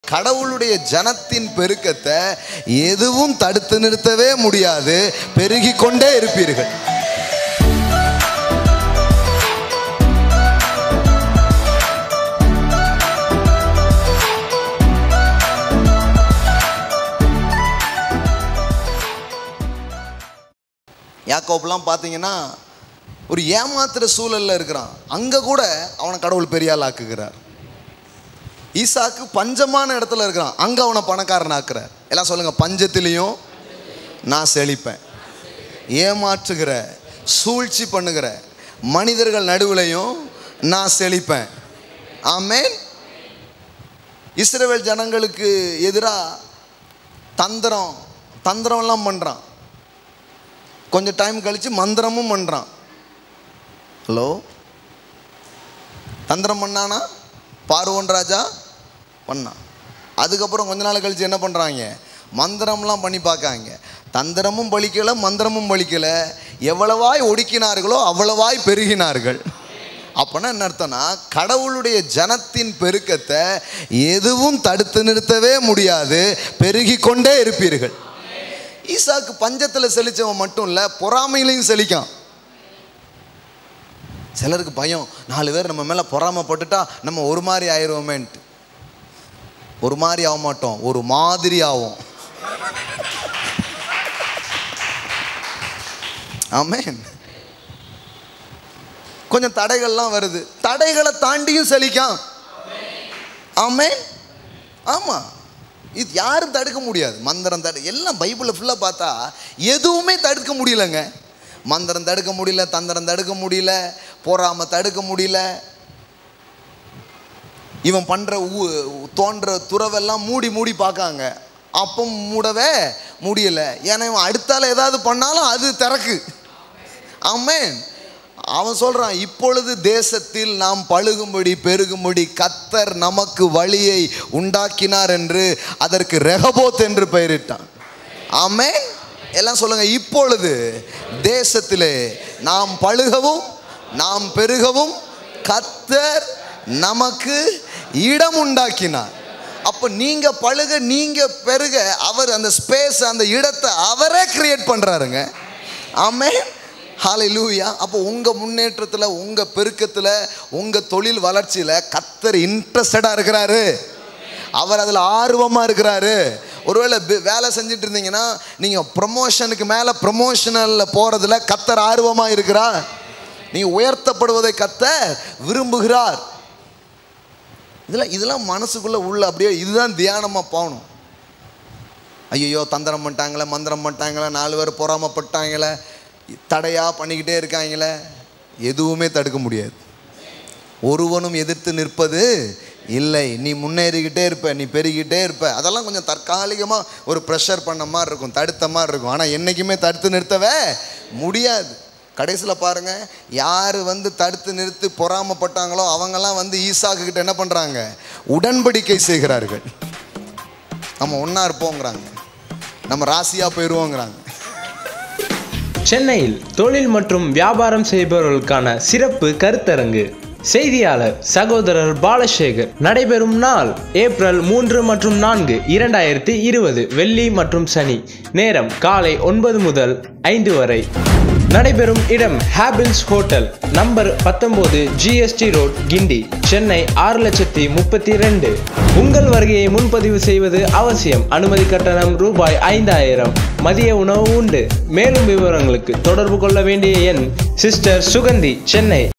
கடவுளுடைய ஜனத்தின் பெருக்கத்தை எதுவும் தடுத்து நிறுத்தவே முடியாது பெருகிக் கொண்டே இருப்பீர்கள் யாக்கோப்லாம் பார்த்தீங்கன்னா ஒரு ஏமாத்துற சூழல்ல இருக்கிறான் அங்கே கூட அவனை கடவுள் பெரிய ஆள் ஆக்குகிறார் ஈசாக்கு பஞ்சமான இடத்துல இருக்கிறான் அங்கே அவனை பணக்காரன் ஆக்குறார் எல்லாம் சொல்லுங்க பஞ்சத்திலையும் நான் செழிப்பேன் ஏமாற்றுகிற சூழ்ச்சி பண்ணுகிற மனிதர்கள் நடுவுலையும் நான் செழிப்பேன் ஆமேன் இஸ்ரவேல் ஜனங்களுக்கு எதிராக தந்திரம் தந்திரம்லாம் பண்ணுறான் கொஞ்சம் டைம் கழித்து மந்திரமும் பண்ணுறான் ஹலோ தந்திரம் பண்ணானா பார்வோன் ராஜா பண்ணான் அதுக்கப்புறம் கொஞ்ச நாள் கழித்து என்ன பண்ணுறாங்க மந்திரம்லாம் பண்ணி பார்க்காங்க தந்திரமும் பலிக்கலை மந்திரமும் பலிக்கலை எவ்வளவாய் ஒடுக்கினார்களோ அவ்வளவாய் பெருகினார்கள் அப்போனா என்ன அர்த்தம்னா கடவுளுடைய ஜனத்தின் பெருக்கத்தை எதுவும் தடுத்து நிறுத்தவே முடியாது பெருகிக் கொண்டே இருப்பீர்கள் ஈசாக்கு பஞ்சத்தில் செழிச்சவன் மட்டும் இல்லை பொறாமையிலையும் செழிக்கான் சிலருக்கு பயம் நாலு பேர் நம்ம மேலே பொறாமைப்பட்டுட்டா நம்ம ஒரு மாதிரி ஆயிடுவோமேன்ட்டு ஒரு மாதிரி ஆக மாட்டோம் ஒரு மாதிரி ஆகும் ஆமேன் கொஞ்சம் தடைகள்லாம் வருது தடைகளை தாண்டியும் செழிக்கான் ஆமேன் ஆமாம் இது யாரும் தடுக்க முடியாது மந்திரம் தடு எல்லாம் பைபிளில் ஃபுல்லாக பார்த்தா எதுவுமே தடுக்க முடியலங்க மந்திரம் தடுக்க முடியல தந்திரம் தடுக்க முடியல பொறாம தடுக்க முடியல இவன் பண்ணுற ஊ தோன்ற துறவெல்லாம் மூடி மூடி பார்க்காங்க அப்போ மூடவே முடியல ஏன்னா இவன் அடுத்தால ஏதாவது பண்ணாலும் அது திறக்கு ஆமேன் அவன் சொல்றான் இப்பொழுது தேசத்தில் நாம் பழுகும்படி பெருகும்படி கத்தர் நமக்கு வழியை உண்டாக்கினார் என்று அதற்கு ரெகபோத் என்று பெயரிட்டான் ஆமேன் எல்லாம் சொல்லுங்க இப்பொழுது தேசத்திலே நாம் பழுகவும் நாம் பெருகவும் கத்தர் நமக்கு இடம் உண்டாக்கினார் அப்போ நீங்க பழுக நீங்க பெருக அவர் அந்த ஸ்பேஸ் அந்த இடத்தை அவரே கிரியேட் பண்றாருங்க ஆமே ஹாலை லூயா அப்போ உங்கள் முன்னேற்றத்தில் உங்கள் பெருக்கத்தில் உங்கள் தொழில் வளர்ச்சியில் கத்தர் இன்ட்ரெஸ்டடாக இருக்கிறாரு அவர் அதில் ஆர்வமாக இருக்கிறாரு ஒருவேளை பி- வேலை செஞ்சுட்டு இருந்தீங்கன்னா நீங்கள் ப்ரொமோஷனுக்கு மேலே ப்ரொமோஷனலில் போகிறதுல கத்தர் ஆர்வமாக இருக்கிறார் நீங்கள் உயர்த்தப்படுவதை கத்தர் விரும்புகிறார் இதெல்லாம் இதெல்லாம் மனசுக்குள்ளே உள்ள அப்படியே இதுதான் தியானமாக போகணும் ஐயோ தந்திரம் பண்ணிட்டாங்களே மந்திரம் பண்ணிட்டாங்களே நாலு பேர் பொறாமப்பட்டாங்களே தடையாக பண்ணிக்கிட்டே இருக்காங்களே எதுவுமே தடுக்க முடியாது ஒருவனும் எதிர்த்து நிற்பது இல்லை நீ முன்னேறிக்கிட்டே இருப்ப நீ பெருகிட்டே இருப்ப அதெல்லாம் கொஞ்சம் தற்காலிகமாக ஒரு ப்ரெஷர் பண்ண மாதிரி இருக்கும் தடுத்த மாதிரி இருக்கும் ஆனால் என்றைக்குமே தடுத்து நிறுத்தவே முடியாது கடைசியில் பாருங்க யார் வந்து தடுத்து நிறுத்தி பொறாமப்பட்டாங்களோ அவங்கெல்லாம் வந்து ஈசாக்கு கிட்ட என்ன பண்ணுறாங்க உடன்படிக்கை செய்கிறார்கள் நம்ம ஒன்றா இருப்போங்கிறாங்க நம்ம ராசியாக போயிடுவோங்கிறாங்க சென்னையில் தொழில் மற்றும் வியாபாரம் செய்பவர்களுக்கான சிறப்பு கருத்தரங்கு செய்தியாளர் சகோதரர் பாலசேகர் நடைபெறும் நாள் ஏப்ரல் மூன்று மற்றும் நான்கு இரண்டாயிரத்தி இருபது வெள்ளி மற்றும் சனி நேரம் காலை ஒன்பது முதல் ஐந்து வரை நடைபெறும் இடம் ஹேபிள்ஸ் ஹோட்டல் நம்பர் பத்தொன்பது ஜிஎஸ்டி ரோட் கிண்டி சென்னை ஆறு லட்சத்தி முப்பத்தி ரெண்டு உங்கள் வருகையை முன்பதிவு செய்வது அவசியம் அனுமதி கட்டணம் ரூபாய் ஐந்தாயிரம் மதிய உணவு உண்டு மேலும் விவரங்களுக்கு தொடர்பு கொள்ள வேண்டிய எண் சிஸ்டர் சுகந்தி சென்னை